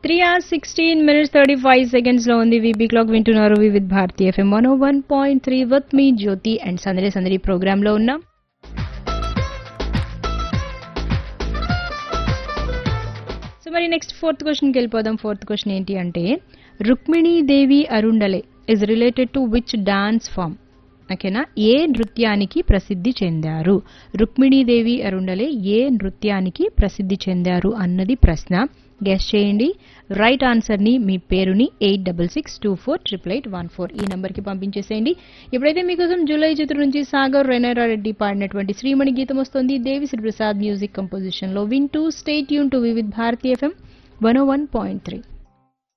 three hours sixteen minutes thirty five seconds లో ఉంది VB clock వింటున్నారు Vividh Bharati FM one one point three with me Jyoti and Sandadi Sandadi programme లో ఉన్నాం so మరి next fourth క్వశ్చన్కి వెళ్ళిపోదాం ఫోర్త్ క్వశ్చన్ ఏంటి అంటే Rukmini Devi Arundale is related to which dance form ఓకేనా ఏ నృత్యానికి ప్రసిద్ధి చెందారు రుక్మిణీదేవి అరుండలే ఏ నృత్యానికి ప్రసిద్ధి చెందారు అన్నది ప్రశ్న గెస్ చేయండి రైట్ ఆన్సర్ని మీ పేరుని eight double six two four triple eight one four ఈ నెంబర్కి పంపించేసేయండి ఇప్పుడైతే మీకోసం జూలై చిత్రం నుంచి సాగర్ రెనైరా రెడ్డి పాడినటువంటి శ్రీమణి గీతం వస్తుంది దేవిశ్రీ ప్రసాద్ మ్యూజిక్ కంపోజిషన్లో వింటూ స్టేట్ యూన్ to Vividh Bharati FM one one point three